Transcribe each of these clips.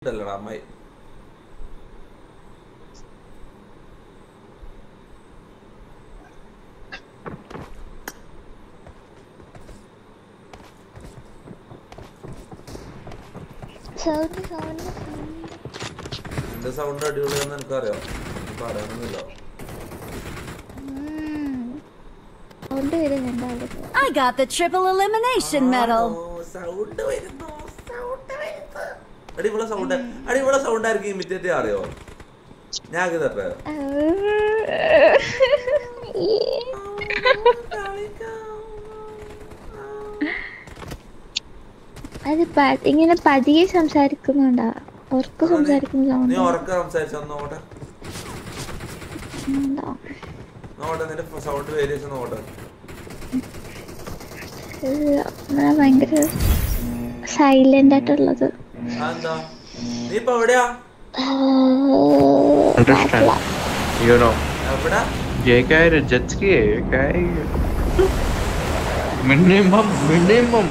അല്ലടാ അമ്മായി sound sound sound എന്റെ സൗണ്ട് അടിപൊളിയാന്ന് എനിക്കറിയാം എനിക്ക് പറയാനൊന്നുമില്ല സൗണ്ട് വരുന്നുണ്ട് അവിടെ I got the triple elimination medal. Sound വരുന്നു സൗണ്ട് വരുന്നു അടിപൊളി സൗണ്ട് അടിപൊളി സൗണ്ട് ആയിരിക്കും ഇമിറ്റേറ്റ് അറിയോ ഞാൻ ആക്കി തട്ടെ അത് പ- ഇങ്ങനെ പതിയെ സംസാരിക്കുന്നുണ്ടാ ഉറക്കെ സംസാരിക്കുന്ന നീ സൗണ്ട് ഉറക്ക സംസാരിച്ചോ നോക്കട്ടെ നോക്കട്ടെ നിന്റെ സൗണ്ട് വേരിയേഷൻ നോക്കട്ടെ ഭയങ്കര സൈലന്റ് ആയിട്ടുള്ളത് അതെന്താ നീ ഇപ്പൊ എവിടെയാ Understand? You know. എവിടാ ये क्या है jet ski है ये क्या है ये? Minimum, minimum.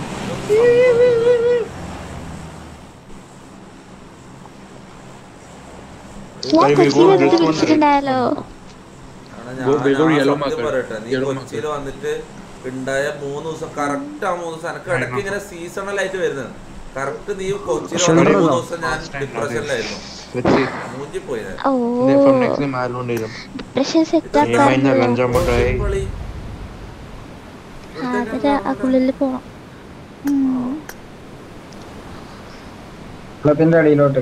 ഞാൻ Baby, കൊച്ചിയിൽ go വന്നിട്ട് this one. വിളിച്ചിട്ടുണ്ടായാലോ കാരണം Go ഞാൻ big or ഞാൻ yellow സത്യം marker? പറയട്ടെ നീ Yellow കൊച്ചിയിൽ വന്നിട്ട് ഉണ്ടായ മൂന്ന് ദിവസം കറക്റ്റ് ആ മൂന്ന് ദിവസം എനക്ക് ഇടയ്ക്ക് ഇങ്ങനെ സീസണൽ ആയിട്ട് വരുന്നത് കറക്റ്റ് നീ കൊച്ചിയിൽ വന്ന Sure. മൂന്ന് ദിവസം ഞാൻ ഡിപ്രഷനിലായിരുന്നു Let's see. മൂഞ്ചി പോയി ഞാൻ ഓ Then for next time I'll only them. Depression set ये महीना ആക്കാൻ गंजा मटाई. ഹാജര ആ കുള്ളിൽ പോണം ഉം. വെള്ളത്തിന്റെ അടിയിലോട്ട്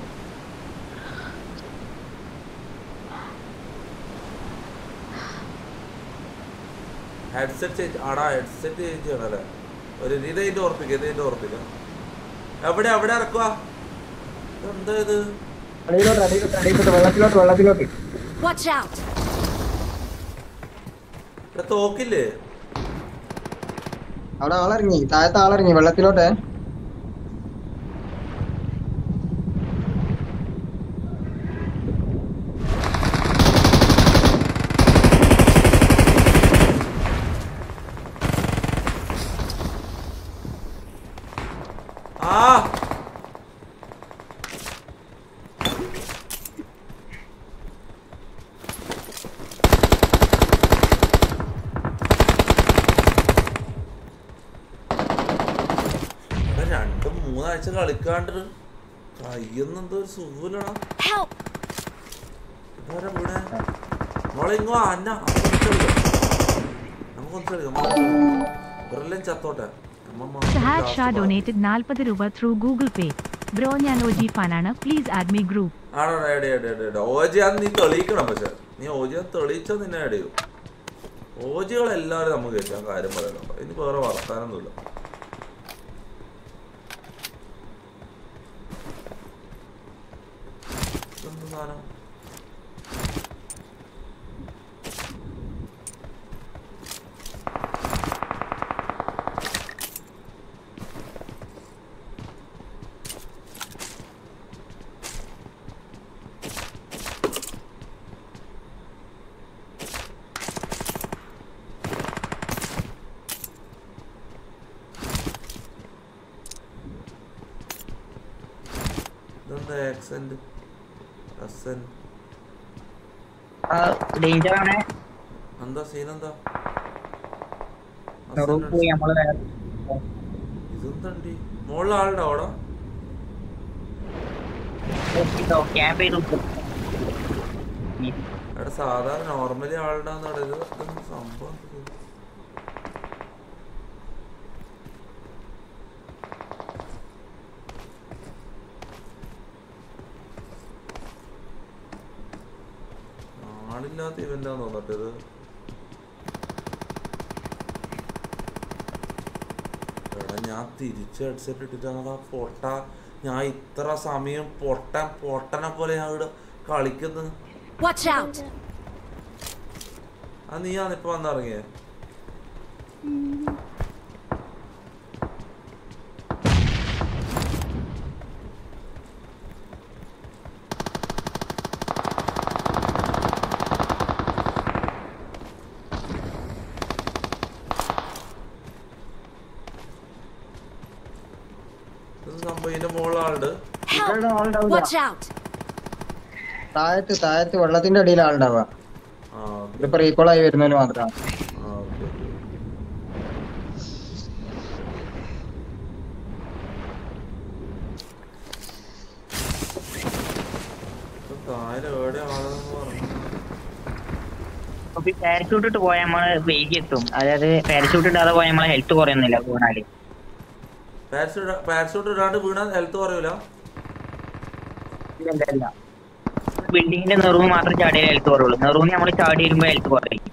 ഹെഡ്സെറ്റ് ചേഞ്ച് ആടാ ഹെഡ്സെറ്റ് ചേഞ്ച് ചെയ്യണല്ലേ ഒരു ഇത് ഇതിന്റെ ഉറപ്പിക്കുക ഇത് ഇതിന്റെ ഉറപ്പിക്കാം എവിടെ എവിടെ ഇറക്കുക എന്താ ഇത് അടിയിലോട്ട് അടിയിലോട്ട് അടിയിലോട്ട് വെള്ളത്തിലോട്ട് വെള്ളത്തിലോട്ട് Watch out! ഇവിടെ തോക്കില്ലേ അവിടെ ആളിറങ്ങി താഴത്തെ ആളിറങ്ങി വെള്ളത്തിലോട്ട് ആ ഇവിടെ രണ്ടും മൂന്നാഴ്ച കളിക്കാണ്ട് കയ്യൊന്നും എന്തോ ഒരു സുഖമില്ലടാ Help! ഇതാരാ ഇവിടെ മോളെ ഇങ്ങോ അന്ന നമുക്കൊന്ന് കളിക്കാം ഇവരെല്ലാം ചത്തോട്ടെ അമ്മമ്മ സഹാദ് ഷാ last ഡൊനേറ്റഡ് നാൽപ്പത് രൂപ ത്രൂ ഗൂഗിൾ പേ ബ്രോ ഞാൻ ഒ ജി ഫാനാണ് പ്ലീസ് ആഡ് മീ ഗ്രൂപ്പ് ആണോ എടി എടി എടി എടി ഓജി അത് നീ തെളിയിക്കണം പക്ഷെ നീ ഓജി അത് തെളിയിച്ചാൽ നിന്നെ ആഡ് ചെയ്യും ഓജികളെല്ലാവരും നമുക്ക് കേൾക്കാൻ കാര്യം പറയണം ഇനി വേറെ വർത്താനൊന്നുമില്ല ഇതെന്ത് സാധനം ഇതെന്താ ആക്സെന്റ് അസെന്റ് ഡേഞ്ചർ ആണ് എന്താ സീൻ എന്താ റൂം പോയി നമ്മള് വേറെ ഇതെന്തണ്ടി മുകളിൽ ആളുടെ അവിടെ ക്യാമ്പ് ചെയ്ത് അവിടെ സാധാരണ നോർമലി ആളുണ്ടാന്ന് പറയുന്നത് ഇതെന്ത് സംഭവം ഇത്? ആളില്ലാത്ത ഇവന്റാന്ന് തോന്നട്ടത് എടാ ഞാൻ തിരിച്ച് ഹെഡ്സെറ്റ് ഇട്ടിട്ടാണ് പൊട്ട ഞാൻ ഇത്ര സമയം പൊട്ടൻ പൊട്ടനെ പോലെ ഞാൻ ഇവിടെ കളിക്കുന്നത് Watch out! ആ നീയാണ് ഇപ്പൊ വന്നിറങ്ങിയേ ഇത് സംഭവം ഇതിന്റെ മുകളിൽ ആളുണ്ട് Help! ആളുണ്ടാവില്ല Watch out! താഴത്ത് താഴത്ത് വെള്ളത്തിന്റെ അടിയിൽ ആളുണ്ടാവുക ആ ഓക്കെ ഇതിപ്പോ റീകോൾ ആയി വരുന്നതിന് മാത്രമാണ് ആ ഓക്കെ ഓക്കെ ഇപ്പൊ താഴെ എവിടെ ആളെന്ന് പറഞ്ഞു അപ്പൊ ഈ പാരഷൂട്ട് ഇട്ട് പോയാൽ നമ്മള് വൈകി എത്തും അതായത് പാരഷൂട്ട് ഇടാതെ പോയാൽ നമ്മളെ ഹെൽത്ത് കുറയുന്നില്ല വീണാല് പാരഷൂട്ട് പാരഷൂട്ട് ഇടാണ്ട് വീണാൽ ഹെൽത്ത് കുറയൂല ഇല്ല ബിൽഡിങ്ങിന്റെ നെറുവ് മാത്രം ചാടിയാലേ ഹെൽത്ത് കുറയുള്ളൂ നെറുവിന് നമ്മൾ ചാടി വരുമ്പോ ഹെൽത്ത് കുറയും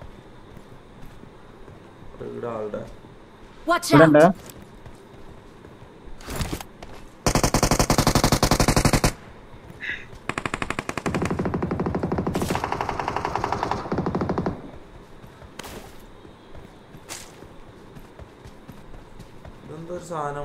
ഇവിടെ ആളുടെ Watch ഇവിടെ ഉണ്ട് out! ഇതെന്താ ഒരു സാധനം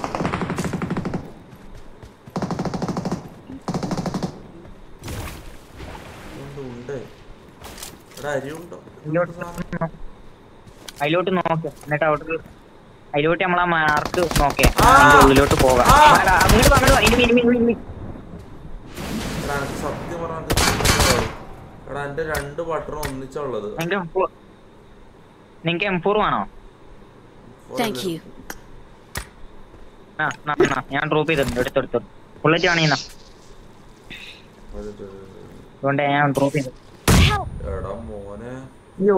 ഇതെന്താ ഉണ്ട് ഇവിടെ അരി ഉണ്ടോ ഇതിലോട്ട് അതിലോട്ട് നോക്ക് എന്നിട്ട് അവിടെ അതിലോട്ട് നമ്മളാ മാർക്ക് നോക്കേ ആ. അതിന്റെ ഉള്ളിലോട്ട് പോകാം ആ. അതാ, അങ്ങോട്ട് വാ, അങ്ങോട്ട് വാ. ഇനി, ഇനി, ഇനി, ഇനി. എടാ എനിക്ക് സത്യം പറഞ്ഞാൽ എടാ എന്റെ രണ്ട് ബട്ടറും ഒന്നിച്ചുള്ളത് നിങ്ങക്ക് M4 നിങ്ങക്ക് എം ഫോർ വേണോ Thank you. ആ നാ, നാ, ഞാൻ ഡ്രോപ്പ് ചെയ്തിട്ടുണ്ട് എടുത്തെടുത്തു ബുള്ളറ്റ് ആണീന്നാ അതുകൊണ്ട് ഞാൻ ഡ്രോപ്പ് ചെയ്തു എടാ മോനെ അയ്യോ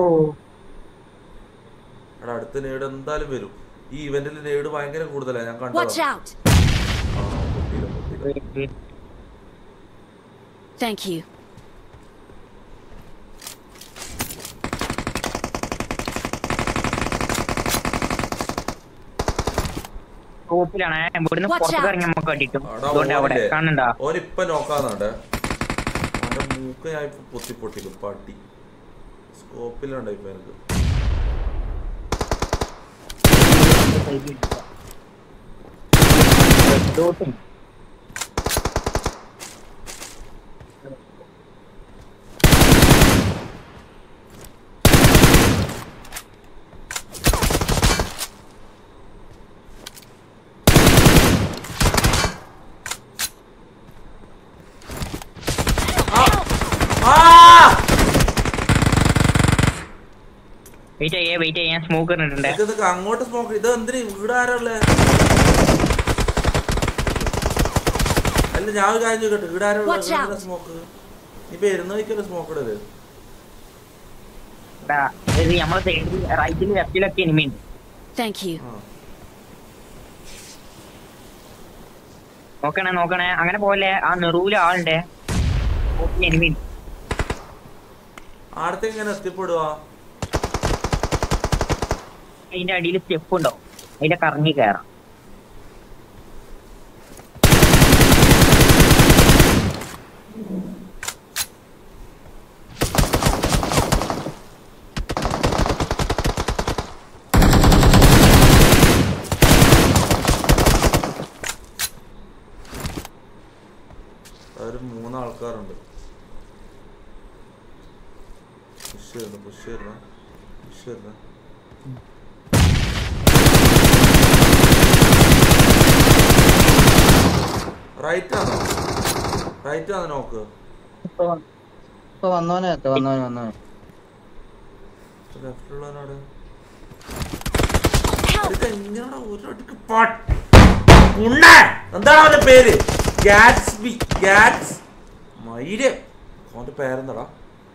എടാ അടുത്ത നേട് എന്തായാലും വരും ഈ ഇവന്റിൽ നേട് ഭയങ്കര കൂടുതലാണ് ഞാൻ Watch കണ്ടത് out! ആ പൊട്ടിയില്ല പൊട്ടിയില്ല Thank you. ടോപ്പിലാണ് ഇവിടുന്ന് Watch പുറത്തേക്ക് out. ഇറങ്ങി നമുക്ക് അടിക്കും എടാ അതുകൊണ്ട് അവിടെ ഓനില്ലേ? കാണുന്നുണ്ടാ ഓനിപ്പൊ നോക്കാന്നുണ്ട് അവന്റെ മൂക്ക് ഞാൻ ഇപ്പൊ പൊത്തി പൊട്ടിക്കും പട്ടി സ്കോപ്പിലുണ്ട് ഇപ്പൊ എനിക്ക് ആ വെയിറ്റ് ചെയ്യേ വെയിറ്റ് ചെയ്യാൻ സ്മോക്ക് ഇട്ടിട്ടുണ്ട് ഇതൊക്കെ അങ്ങോട്ട് സ്മോക്ക് ഇത് എന്തിനാ ഇവിടെ ആരല്ലേ അല്ല ഞാൻ ഒരു കാര്യം ചോദിക്കട്ടെ ഇവിടെ Watch out. ആരാ സ്മോക്ക് നീ വരുന്ന വയ്ക്കല്ലേ സ്മോക്ക് ഇടല് ഇത് നമ്മളെ സൈഡിൽ റൈറ്റിൽ ലെഫ്റ്റിലൊക്കെ എനിമി ഉണ്ട് Thank you. ആ നോക്കണേ നോക്കണേ അങ്ങനെ പോലെ ആ നെറൂല് ആളുണ്ട് എനിമി ഉണ്ട് ആടത്തെ എങ്ങനെ എത്തിപ്പെടുവാ അതിന്റെ അടിയിൽ സ്റ്റെപ്പ് ഉണ്ടാവും അതിന്റെ കറങ്ങി കയറാം ഒരു മൂന്ന് ആൾക്കാരുണ്ട് പുഷ് വരുന്നു പുഷ് വരുന്നു പുഷ് വരുന്നു റൈറ്റ് ആണോ റൈറ്റ് ആണോ നോക്ക് ഇപ്പൊ വ- ഇപ്പൊ വന്നോനെ എത്ത വന്നോനെ വന്നോനെ ലെഫ്റ്റിലുള്ളവനോട് ഇതൊക്കെ എങ്ങനെയാടാ ഒരു അടിക്ക് പാട്ട് ഉണ്ണ എന്താണ് അവന്റെ പേര് ഗാറ്റ്സ്ബി ഗാറ്റ്സ് മയില് അവന്റെ പേരെന്താടാ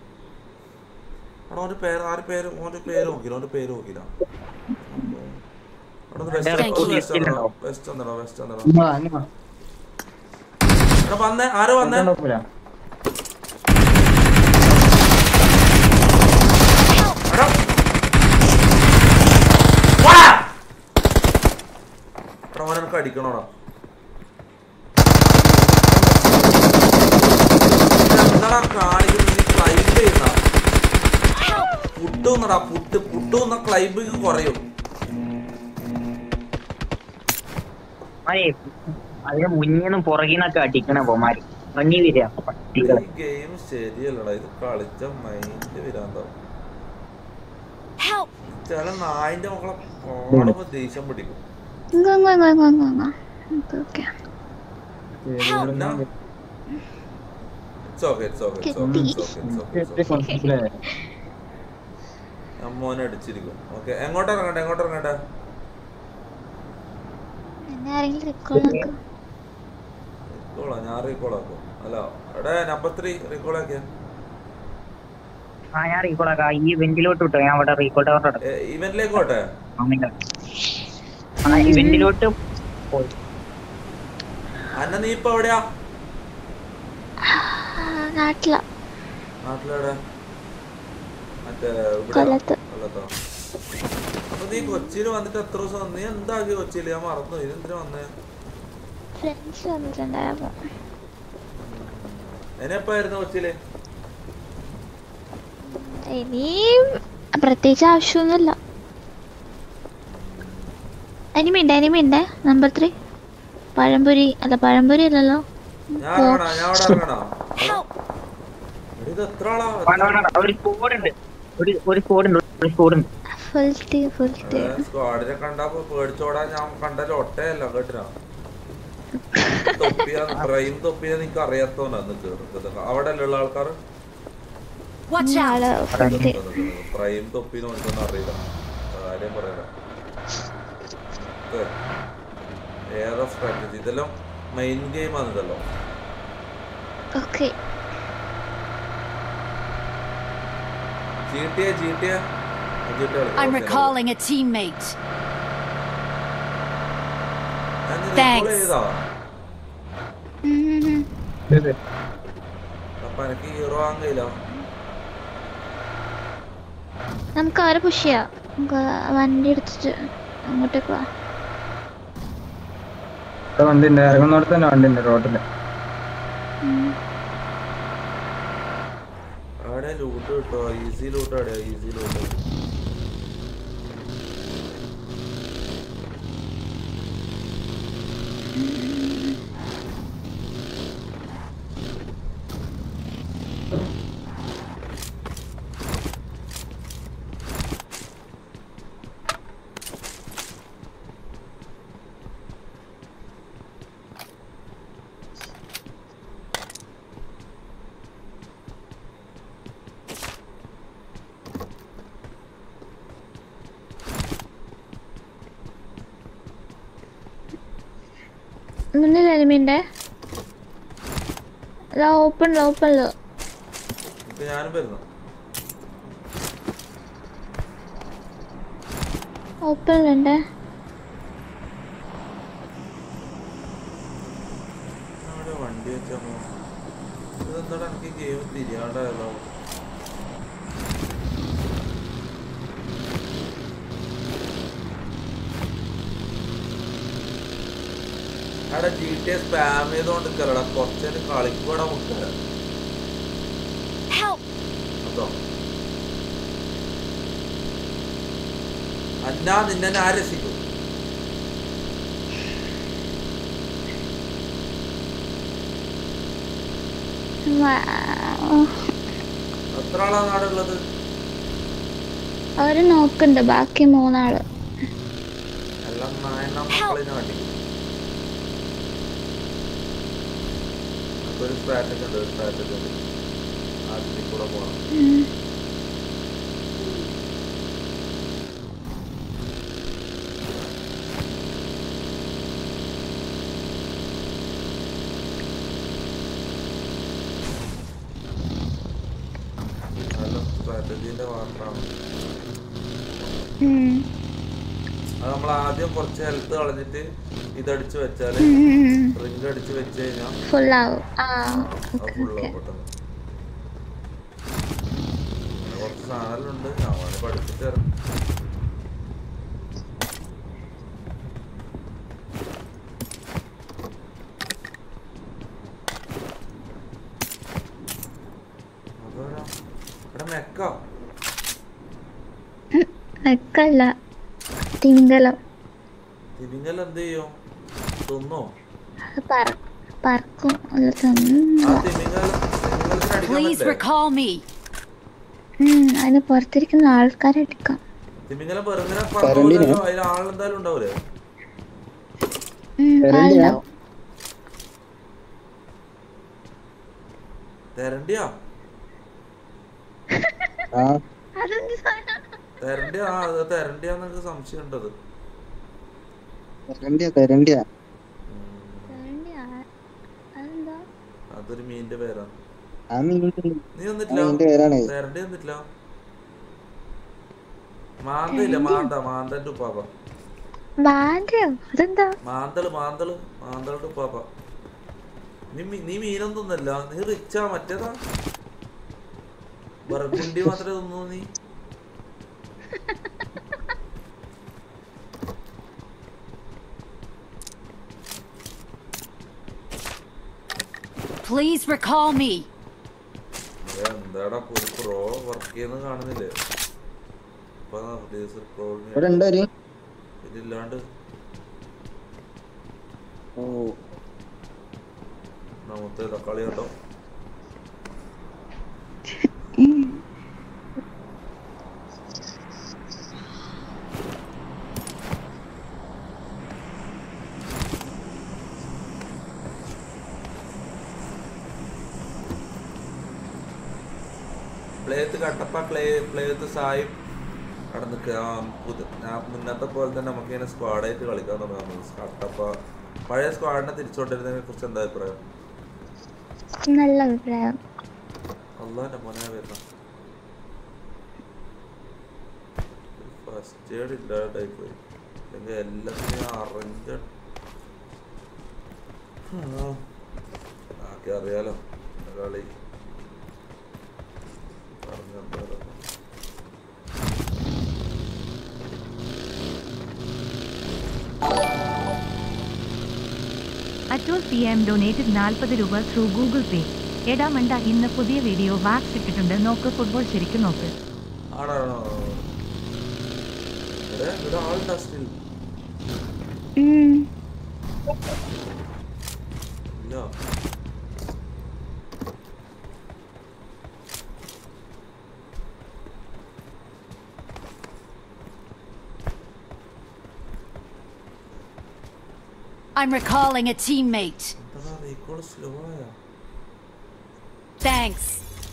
എടാ അവന്റെ പേര് ആരുടെ പേര് ഓന്റെ പേര് നോക്കില്ല അവന്റെ പേര് നോക്കില്ല Thank you. വെസ്റ്റ് വെസ്റ്റ് എന്താടാ വെസ്റ്റ് എന്താടാ ഇങ്ങ് വാ, ഇങ്ങ് വാ. എടാ വന്നേ ആരോ വന്നേ ഇതുണ്ടോ പുര? എടാ വാ എടാ ഓനെ എനിക്ക് അടിക്കണോടാ എന്താടാ കാണിക്കുന്നത് നീ ക്ലൈംബ് ചെയ്യുന്ന പുട്ടുന്നടാ പുട്ട് പുട്ടുന്ന ക്ലൈംബ് കുറയും അതെ അതിന് മുന്നിന്നും പുറകിന്നൊക്കെ അടിക്കണ പോമാര് ഇറങ്ങി വരിക പട്ടികളെ ഈ ഗെയിം ശരിയല്ലടാ ഇത് കളിച്ച മൈൻഡ് വരാന്താവും Help! ചില നായിന്റെ മക്കളെ കാണുമ്പോ ദേഷ്യം പിടിക്കും ഇങ്ങ് ഇങ്ങ് ഇങ്ങ് ഇങ്ങ് ഇങ്ങ് ഇങ്ങ്. Okay, okay. It's okay, it's okay, it's okay, it's okay, it's okay, it's okay. ഞാൻ മോനെ അടിച്ചിരിക്കും ഓക്കെ എങ്ങോട്ട് ഇറങ്ങട്ടെ എങ്ങോട്ട് ഇറങ്ങട്ടെ എന്നെ ആരെങ്കിലും റെക്കോർഡ് നോക്കും റീകോളാ ഞാൻ റീകോൾ ആക്കും അല്ല എവിടെ നമ്പർ ത്രീ റീകോൾ ആക്കിയ ആ ഞാൻ റീകോൾ ആക്കാം ഈ ഇവന്റിലോട്ട് വിട്ടോ ഞാൻ അവിടെ റീകോൾ ടവർ ഇവന്റിലേക്ക് പോട്ടെ ആ ഇവന്റിലോട്ട് പോയി അന്ന നീ ഇപ്പൊ എവിടെയാ നാട്ടില നാട്ടിലെവിടെ മറ്റേ ഇവിടെ കൊല്ലത്ത്. കൊല്ലത്തോ അപ്പൊ നീ കൊച്ചിയിൽ വന്നിട്ട് എത്ര ദിവസം വന്നു? നീ എന്താക്കി കൊച്ചിയിൽ ഞാൻ മറന്നു ഇത് എന്തിനാ വന്നേ ഫ്രണ്ട്സ് വന്നിട്ടുണ്ടായിരുന്നു എന്നെപ്പായിരുന്നു കൊച്ചിയില് ഇനിയും പ്രത്യേകിച്ച് ആവശ്യമൊന്നുമില്ല അനിമിണ്ട് അനിമിണ്ട് നമ്പർ ത്രീ പഴംപൊരി അല്ല പഴംപൊരി അല്ലല്ലോ ഞാൻ ഇറങ്ങണോ ഞാൻ അവിടെ ഇറങ്ങണോ Help! എടി, ഇത് എത്ര ആളാ വേണ്ട, വേണ്ട, വേണ്ട. ഒരു സ്കോഡ് ഉണ്ട് ഒരു ഒരു സ്കോഡ് ഉണ്ട് ഒരു സ്കോഡ് ഉണ്ട് ഫുൾ ടീം ഫുൾ ടീം സ്ക്വാഡിനെ കണ്ടപ്പോ പേടിച്ചോടാൻ ഞാൻ കണ്ട ഒട്ടയല്ല കേട്ടിനാ തൊപ്പിയാ പ്രൈം തൊപ്പിയാ നിനക്ക് അറിയാത്തോണ്ടാ നിക്ക് നിക്ക് അവിടെ ഉള്ള ആൾക്കാർ Watch out! ആള് ഫുൾ ടീം പ്രൈം തൊപ്പി നോക്കൊന്നും അറിയില്ല കാര്യം പറയാ ഏതാ സ്ട്രാറ്റജി ഇതെല്ലാം മെയിൻ ഗെയിം ആണ് ഇതല്ലോ okay G T A G T A G T I'm recalling a teammate. recall Thanks. ചെയ്താ അപ്പൊ എനിക്ക് ഹീറോ ആകാൻ കഴിയില്ല നമുക്ക് അവരെ പുഷ് ചെയ്യാം നമുക്ക് വണ്ടി എടുത്തിട്ട് അങ്ങോട്ടേക്ക് വാ വണ്ടി ഉണ്ട് ഇറങ്ങുന്നോടത്ത് തന്നെ വണ്ടി ഉണ്ട് റോഡില് ഉം. അവിടെ ലൂട്ട് കിട്ടോ ഈസി ലൂട്ട് എവിടെയാ ഈസി ലൂട്ട് മുന്നിൽ എനിമിന്റെ ഓപ്പൺ ഓപ്പണില് ഇപ്പൊ ഞാനും വരുന്നു ഓപ്പണിലുണ്ട് അവിടെ വണ്ടി വെച്ചാ ഇതെന്താടാ എനിക്ക് ഗെയിം തിരിയാണ്ടായല്ലോ അവിടെ ജി ടി എ സ്പാം ചെയ്തോണ്ട് നിക്കലടാ കുറച്ചേരം കളിക്കൂടെ മുക്കല Help! അതോ അന്നാ നിന്നെ ഞാൻ രസിക്കും എത്ര ആളാ നാടുള്ളത് അവര് നോക്കുന്നുണ്ട് ബാക്കി മൂന്നാള് എല്ലാം നായണ്ണ മക്കളിനെ കാട്ടിക്കും ഒരു സ്ട്രാറ്റജി ഉണ്ട് ഒരു സ്ട്രാറ്റജി ഉണ്ട് ആദ്യത്തിൽ കൂടെ പോകണം ഉം. നല്ല സ്ട്രാറ്റജീൻ്റെ മാത്രമാണ് ഉം. അത് നമ്മൾ ആദ്യം കുറച്ച് ഹെൽത്ത് കളഞ്ഞിട്ട് ഇതടിച്ച് വെച്ചാൽ ഉം. റിംഗ് അടിച്ച് വെച്ച് കഴിഞ്ഞാൽ ഫുൾ ആവും ആ അത് ഓക്കെ ഫുള്ള് ഓക്കെ പെട്ടെന്ന് അങ്ങനെ കുറച്ച് സാധനങ്ങളുണ്ട് ഞാൻ വേണേ പഠിപ്പിച്ചു തരാം അതെവിടാ? ഇവിടെ മെക്ക വെക്കല്ല തിമിംഗലം തിരിങ്ങൽ എന്ത് ചെയ്യും തിന്നോ അത് പറ പറക്കും അല്ല തിന്നും ആ തിമിങ്ങൽ തിമിങ്ങലത്തിന് അടിക്കാൻ Please പറ്റില്ലേ recall me. ഉം, അതിന് പുറത്തിരിക്കുന്ന ആൾക്കാരെ എടുക്കാം തിമിങ്ങലം വെറുങ്ങനെ പറന്നൂലല്ലോ അതിൽ ആളെന്തായാലും ഉണ്ടാവൂലേ ഉം, വേറെ ആളുണ്ടാവും തെരണ്ടിയാ ആ അതെന്ത് സാധനം തെരണ്ടിയാ ആ അത് തെരണ്ടിയാന്നൊക്കെ സംശയം ഉണ്ടത് തെരണ്ടിയാ തെരണ്ടിയാ തെരണ്ടിയാ? അതെന്താ അതൊരു മീനിന്റെ പേരാണ് ആ മീൻ നീ ആ വന്നിട്ടില്ല മീനിന്റെ പേരാണ് തെരണ്ടി വന്നിട്ടില്ല മാന്ത ഇല്ല മാന്ത മാന്തന്റെ ഉപ്പാപ്പ മാൻഡ്രയോ അതെന്താ മാന്തള് മാന്തള് മാന്തളുടെ ഉപ്പാപ്പ നീ മീ- നീ മീനൊന്നും തിന്നല്ല നീ റിച്ചാ മറ്റേതാ ബർഗുണ്ടി മാത്രമേ തിന്നു നീ Please recall me. അതെ, എന്താടാ പ്രോ വർക്ക് ചെയ്യുന്ന കാണുന്നില്ലേ ഇപ്പൊ ദിവസം pro ന് ഇവിടെ ഉണ്ട് ഒരു ഇതില്ലാണ്ട് ഓ നമുക്ക് തക്കാളി കണ്ടോ പ്ലേത്ത് കട്ടപ്പ ക്ലേ പ്ലേത്ത് സായും അവിടെ നിൽക്കുക പുതു ഞാൻ മുന്നത്തെ പോലെ തന്നെ നമുക്ക് ഇങ്ങനെ സ്ക്വാഡായിട്ട് കളിക്കാൻ തുടങ്ങാം കട്ടപ്പ പഴയ സ്ക്വാഡിനെ തിരിച്ചുകൊണ്ടിരുന്നതിനെ കുറിച്ച് എന്താ അഭിപ്രായം നല്ല അഭിപ്രായം അള്ളാന്റെ മോനെ വരുന്ന ഫസ്റ്റ് എയ്ഡ് ഇല്ലാണ്ടായി പോയി അല്ലെങ്കിൽ എല്ലാത്തിനും അറിഞ്ഞ ആക്കി അറിയാലോ കളി പറഞ്ഞെന്താ അറ്റോൾ പി എം ഡൊനേറ്റഡ് നാൽപ്പത് രൂപ ത്രൂ ഗൂഗിൾ പേ എടാ മണ്ട ഇന്ന് പുതിയ വീഡിയോ വാക്സ് ഇട്ടിട്ടുണ്ട് നോക്ക് ഫുട്ബോൾ ശരിക്കും നോക്ക് ആടാണോ ഇവിടെ ഇവിടെ ആളുണ്ടാ സ്റ്റിൽ ഉം. ഇല്ല I'm recalling a teammate. എന്താ റീകോൾ സ്ലോ ആയാ Thanks.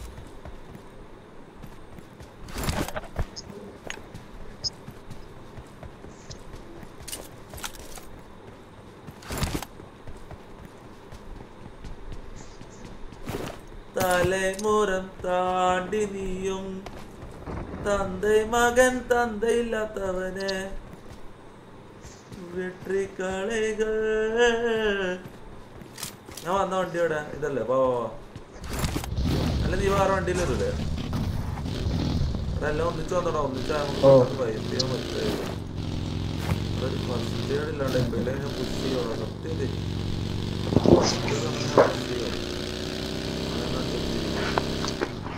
തലമുറം താണ്ടി നീയും തந்தை മകൻ തന്തയില്ലാത്തവന് വെട്രിക്കളികൾ ഞാൻ വന്ന വണ്ടി ഇവിടെ ഇതല്ലേ പോ അല്ല നീ വേറെ വണ്ടിയിൽ വരൂലേ അതെല്ലാം ഒന്നിച്ച് വന്നോടാ ഒന്നിച്ച് ഓ. വൈഫ് ചെയ്യാൻ പറ്റും ഒരു ഫസ്റ്റ് എയ്ഡ് ഇല്ലാണ്ട് എപ്പോഴെങ്കിലും പുഷ് ചെയ്യണം സത്യം തെറ്റി. First aid ഒന്നും ഞാൻ push ചെയ്യും. അതെന്നാ തെറ്റി.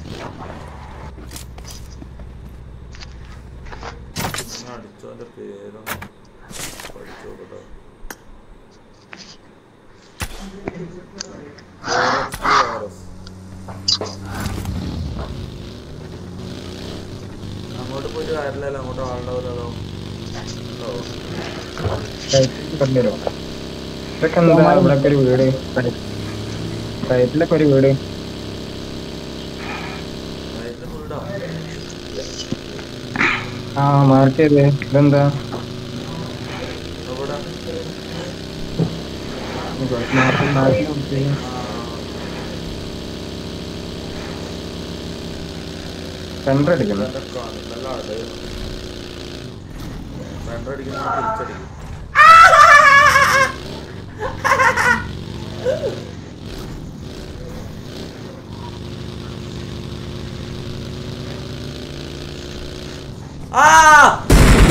ഞാൻ അടിച്ചോന്റെ പേരൊന്ന് പഠിച്ചു നോക്കട്ടെ RS. അങ്ങോട്ട് പോയിട്ട് കാര്യമില്ലല്ലോ അങ്ങോട്ട് ആളുണ്ടാവില്ലല്ലോ ഉണ്ടോ? പറഞ്ഞുതരോ ഇതൊക്കെ എന്താ ഇവിടെ ഒരു വീട് സൈറ്റിലൊക്കെ ഒരു വീട് അതിന്റെ വീടാ ആ മാർക്ക് ചെയ്ത് ഇതെന്താ എവിടെ മാർക്ക് മാർക്ക് കൊടുത്ത്. സെന്റർ അടിക്കുന്നു നല്ല ആട് സെൻറ്റർ അടിക്കുന്ന തിരിച്ചടിക്കും ആ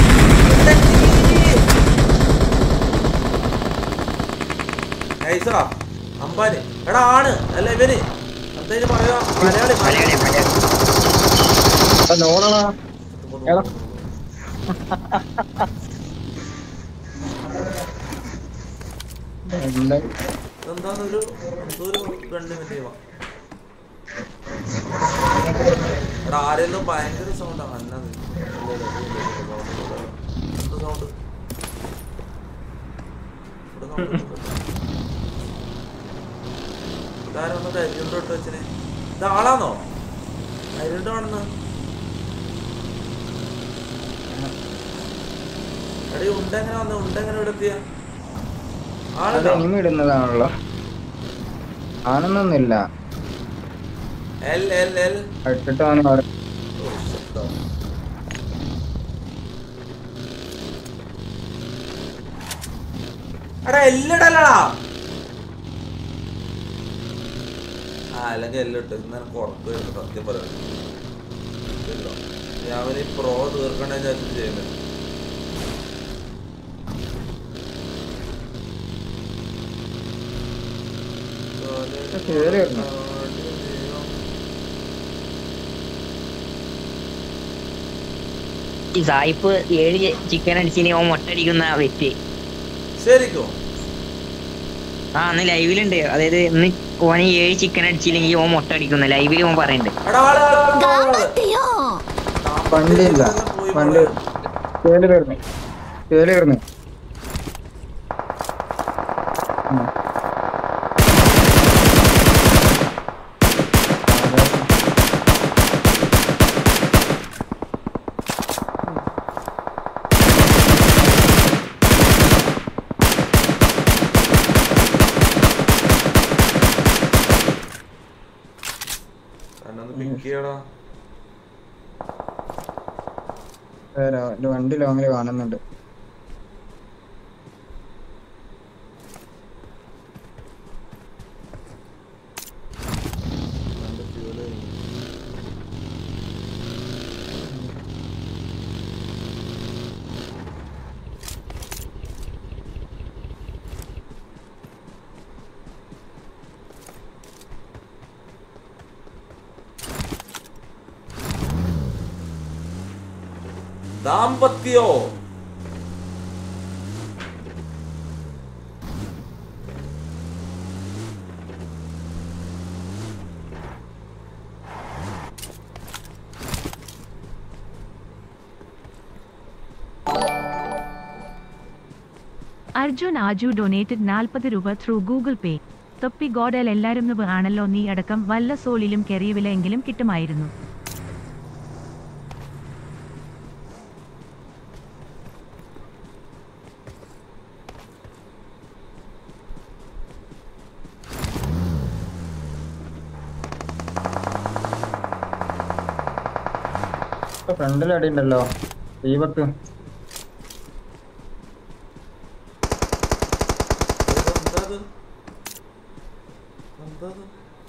നൈസറാ അമ്പാന് എടാ ആണ് അല്ല ഇവന് എന്തായാലും പറയാ മലയാളി മലയാളി മലയാളി നോണാ എടാ. എന്താ എന്താന്നൊരു എന്തോ ഒരു ഗണ്ണ് മറ്റേവാ എടാ ആരെല്ലാം ഭയങ്കര സൗണ്ടാ അന്നത് എന്ത് സൗണ്ട് ഇവിടെ സൗണ്ട് ഇതാരൊന്ന് കരിയുണ്ടോ ഇട്ട് വെച്ചിന് ഇത് ആളാന്നോ കരിയുണ്ടോ ആണെന്ന് എടീ ഉണ്ട എങ്ങനെ വന്നു ഉണ്ട എങ്ങനെ ഇവിടെ എത്തിയ അത് ആളുണ്ടോ എനിമി ഇടുന്നതാണല്ലോ ആണെന്നൊന്നുമില്ല എൽ എൽ എൽ ഇട്ടിട്ട് അവന് പറ- ഓ, ശബ്ദം. എടാ എല്ലിടല്ലടാ ആ അല്ലെങ്കിൽ എല്ലിട്ട് ഇന്ന് എനിക്ക് ഉറപ്പ് വരുന്നു സത്യം പറയാം ഇല്ലല്ലോ ഞാൻ അവന് ഈ പ്രോ തീർക്കണേ വിചാരിച്ചിട്ട് ചെയ്യുന്നത് കേറി വരണം. ഈ സായിപ്പ് ഏഴ് ചിക്കൻ അടിച്ചിന് ഓൻ മുട്ടടിക്കുന്ന വ്യക്തി ശരിക്കും ആ അന്ന് ലൈവിലുണ്ട് അതായത് ഇന്ന് ഓന് ഏഴ് ചിക്കൻ അടിച്ചില്ലെങ്കിൽ ഓൻ മുട്ട അടിക്കുന്ന ലൈവിൽ ഓൻ പറയുന്നുണ്ട് എടാ ആള് ആള് ആള് ആള് ആള്. tío. വണ്ടിയില്ല പോയി വണ്ടി പോയി. കേറി വരുന്നു കേറി വരുന്നു ഉം. എന്നെ ഒന്ന് പിക്ക് ചെയ്യടാ വേറെ ഒരു വണ്ടി ലോങ്ങില് കാണുന്നുണ്ട് നല്ല fuel കഴിഞ്ഞു. ദാമ്പത്യോ അർജുൻ ആജു ഡൊനേറ്റഡ് നാൽപ്പത് രൂപ ത്രൂ ഗൂഗിൾ പേ തൊപ്പി ഗോഡൽ എല്ലാരും നുബ് ആണല്ലോ നീ അടക്കം വല്ല സോളിലും കെറിയവില എങ്കിലും കിട്ടുമായിരുന്നു ഫ്രണ്ടിൽ അടി ഉണ്ടല്ലോ ദീപക്ക് എന്താത് എന്താത്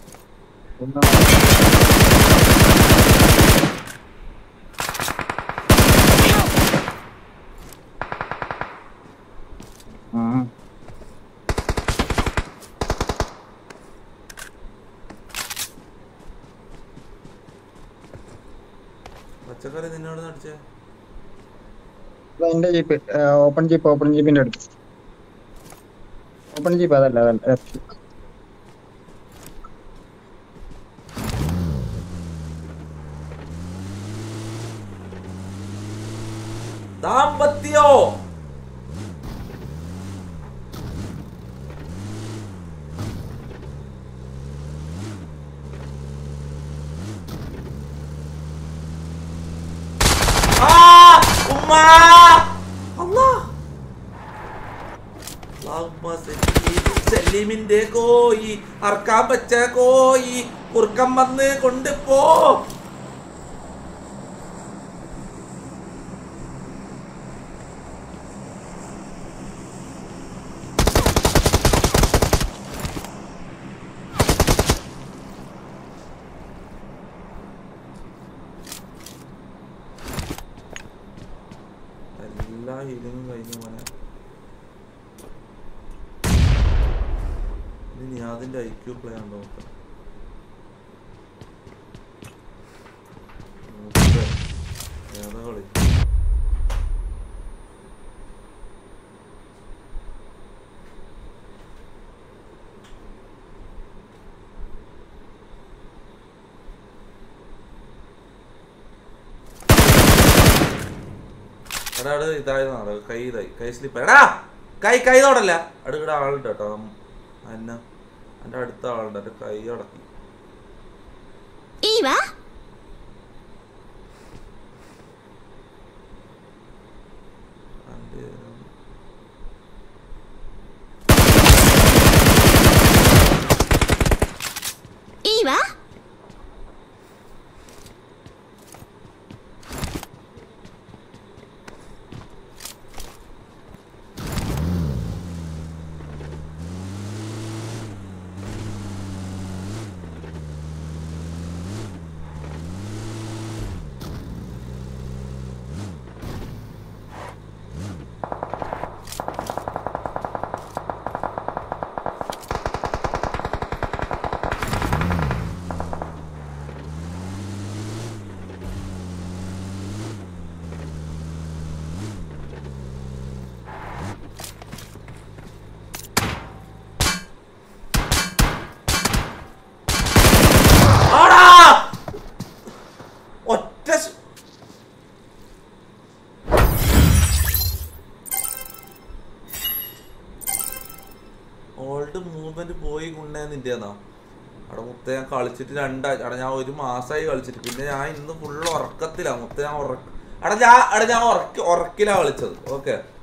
ആ പച്ചക്കറി നിന്നോട് നടിച്ചേ ഇത് അതിന്റെ ജീപ്പ് ഓപ്പൺ ജീപ്പ് ഓപ്പൺ ജീപ്പിന്റെ അടുത്ത് ഓപ്പൺ ജീപ്പ് അതല്ല അതല്ല left. ദാമ്പത്യോ ആ ഉമ്മ അല്ലാ അല്ലാഹുമ്മ സല്ലി സലീമിന്റെ കോയി അറക്കാൻ പച്ച കോയി കുറുക്കം വന്ന് കൊണ്ടുപോ എല്ലാ ഹീലിങ്ങും കഴിഞ്ഞു മോനെ ഇനി അതിന്റെ ഐക്യു പ്ലേ ഉണ്ടോ നോക്കാം നോക്കട്ടെ. ഏതാ കളി എടാ അവിടെ ഇതായതാണ് കൈ ഇതായി കൈ സ്ലിപ്പ് എടാ കൈ കൈ തോടല്ല അടുക്കട ആളുണ്ട് കേട്ടോ അന്ന എൻ്റെ അടുത്ത ആളുണ്ട് എൻ്റെ കൈ അടക്കി いいわ എൻ്റെ いいわ ആടാ! ഒറ്റ ശ- ഓൾഡ് മൂവ്മെന്റ് പോയി കൊണ്ടേ നിന്റെന്നാ അവിടെ മുത്ത ഞാൻ കളിച്ചിട്ട് രണ്ടാഴ്ച അവിടെ ഞാൻ ഒരു മാസമായി കളിച്ചിട്ട് പിന്നെ ഞാൻ ഇന്ന് ഫുള്ള് ഉറക്കത്തിലാ മുത്ത ഞാൻ ഉറക്ക അവിടെ ഞാൻ അവിടെ ഞാൻ ഉറക്ക ഉറക്കിലാ കളിച്ചത് ഓക്കെ